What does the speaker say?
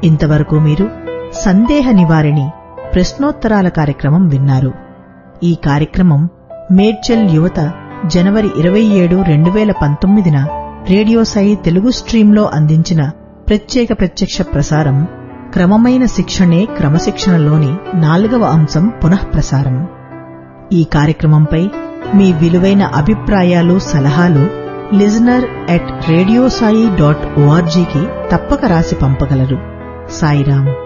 ఇంతవరకు మీరు సందేహ నివారిణి ప్రశ్నోత్తరాల కార్యక్రమం విన్నారు ఈ కార్యక్రమం మేడ్చల్ యువత జనవరి ఇరవై ఏడు రెండు వేల పంతొమ్మిదిన రేడియో సాయి తెలుగు స్ట్రీంలో అందించిన ప్రత్యేక ప్రత్యక్ష ప్రసారం క్రమమైన శిక్షణే క్రమశిక్షణలోని నాలుగవ అంశం పునఃప్రసారం ఈ కార్యక్రమంపై మీ విలువైన అభిప్రాయాలు సలహాలు లిజనర్ అట్ రేడియోసాయి డాట్ ఓఆర్జీకి తప్పక రాసి పంపగలరు సాయిరాం